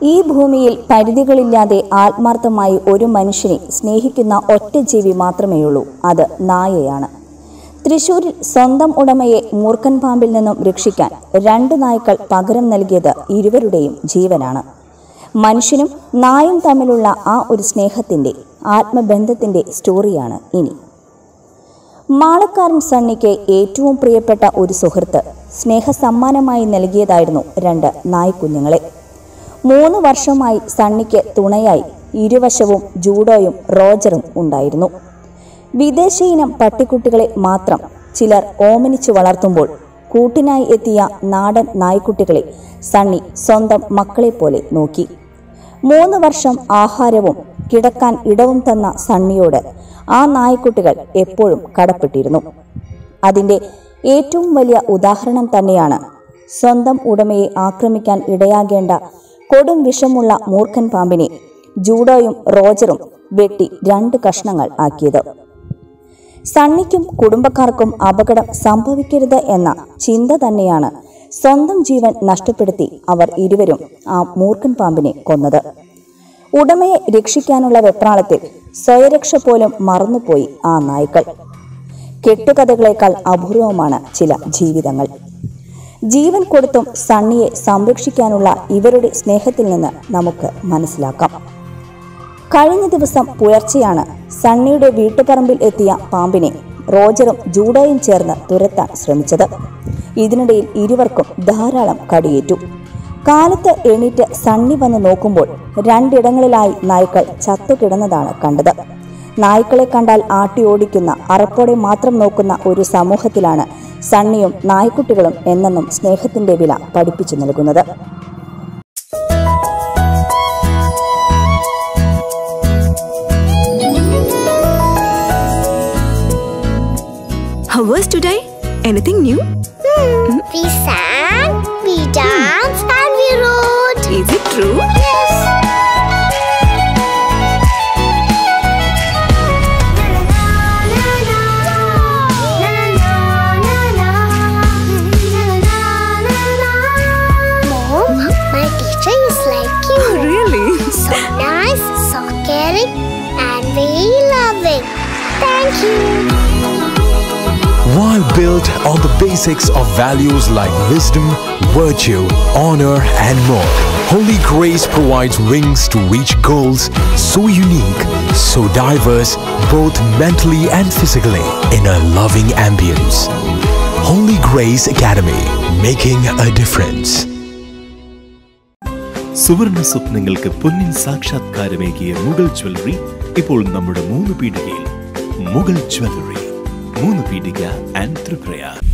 ഈ ഭൂമിയിൽ പരിധികളില്ലാതെ ആത്മാർത്ഥമായി ഒരു മനുഷ്യനെ സ്നേഹിക്കുന്ന ഒറ്റ ജീവി മാത്രമേയുള്ളൂ അത് നായയാണ് തൃശൂരിൽ സ്വന്തം ഉടമയെ മൂർഖൻ പാമ്പിൽ നിന്നും രക്ഷിക്കാൻ രണ്ട് നായ്ക്കൾ പകരം നൽകിയത് ഇരുവരുടെയും ജീവനാണ് മനുഷ്യനും നായും തമ്മിലുള്ള ആ ഒരു സ്നേഹത്തിൻ്റെ ആത്മബന്ധത്തിൻ്റെ സ്റ്റോറിയാണ് ഇനി മാളക്കാരൻ സണ്ണിക്ക് ഏറ്റവും പ്രിയപ്പെട്ട ഒരു സുഹൃത്ത് സ്നേഹസമ്മാനമായി നൽകിയതായിരുന്നു രണ്ട് നായ്ക്കുഞ്ഞുങ്ങളെ മൂന്ന് വർഷമായി സണ്ണിക്ക് തുണയായി ഇരുവശവും ജൂഡോയും റോജറും ഉണ്ടായിരുന്നു വിദേശ ഇനം പട്ടിക്കുട്ടികളെ മാത്രം ചിലർ ഓമനിച്ചു വളർത്തുമ്പോൾ കൂട്ടിനായി എത്തിയ നാടൻ നായ്ക്കുട്ടികളെ സണ്ണി സ്വന്തം മക്കളെപ്പോലെ നോക്കി മൂന്ന് വർഷം ആഹാരവും കിടക്കാൻ ഇടവും തന്ന സണ്ണിയോട് ആ നായ്ക്കുട്ടികൾ എപ്പോഴും കടപ്പെട്ടിരുന്നു അതിൻ്റെ ഏറ്റവും വലിയ ഉദാഹരണം തന്നെയാണ് സ്വന്തം ഉടമയെ ആക്രമിക്കാൻ ഇടയാകേണ്ട കൊടും വിഷമുള്ള മൂർഖൻ പാമ്പിനെ ജൂഡോയും റോജറും വെട്ടി രണ്ട് കഷ്ണങ്ങൾ ആക്കിയത് സണ്ണിക്കും കുടുംബക്കാർക്കും അപകടം സംഭവിക്കരുത് എന്ന ചിന്ത തന്നെയാണ് സ്വന്തം ജീവൻ നഷ്ടപ്പെടുത്തി അവർ ഇരുവരും ആ മൂർഖൻ പാമ്പിനെ കൊന്നത് ഉടമയെ രക്ഷിക്കാനുള്ള വെപ്രാളത്തിൽ സ്വയരക്ഷ പോലും മറന്നുപോയി ആ നായ്ക്കൾ കെട്ടുകഥകളേക്കാൾ അപൂർവമാണ് ചില ജീവിതങ്ങൾ ജീവൻ കൊടുത്തും സണ്ണിയെ സംരക്ഷിക്കാനുള്ള ഇവരുടെ സ്നേഹത്തിൽ നിന്ന് നമുക്ക് മനസ്സിലാക്കാം കഴിഞ്ഞ ദിവസം പുലർച്ചെയാണ് സണ്ണിയുടെ വീട്ടുപറമ്പിൽ എത്തിയ പാമ്പിനെ റോജറും ജൂഡോയും ചേർന്ന് തുരത്താൻ ശ്രമിച്ചത് ഇതിനിടയിൽ ഇരുവർക്കും ധാരാളം കടിയേറ്റു കാലത്ത് എണീറ്റ് സണ്ണി വന്ന് നോക്കുമ്പോൾ രണ്ടിടങ്ങളിലായി നായ്ക്കൾ ചത്തുകിടന്നതാണ് കണ്ടത് നായ്ക്കളെ കണ്ടാൽ ആട്ടി ഓടിക്കുന്ന അറപ്പോടെ മാത്രം നോക്കുന്ന ഒരു സമൂഹത്തിലാണ് സണ്ണിയും നായ്ക്കുട്ടികളും എന്നെന്നും സ്നേഹത്തിന്റെ വില പഠിപ്പിച്ചു നൽകുന്നത് How was today? Anything new? We sang, we danced, and we wrote. Is it true? Yes. Mom, my teacher is like you. Really? So nice, so caring, and very loving. Thank you. While built on the basics of values like wisdom, virtue, honor, and more, Holy Grace provides wings to reach goals so unique, so diverse, both mentally and physically, in a loving ambience. Holy Grace Academy, making a difference. സുവർണ സ്വപ്നങ്ങൾക്ക് പൊന്നിൻ സാക്ഷാത്കാരമേകിയ Mughal jewellery ഇപ്പോൾ നമ്മുടെ മൂന്ന് പീടികയിൽ Mughal jewellery മൂന്ന് പീടിക and Tripura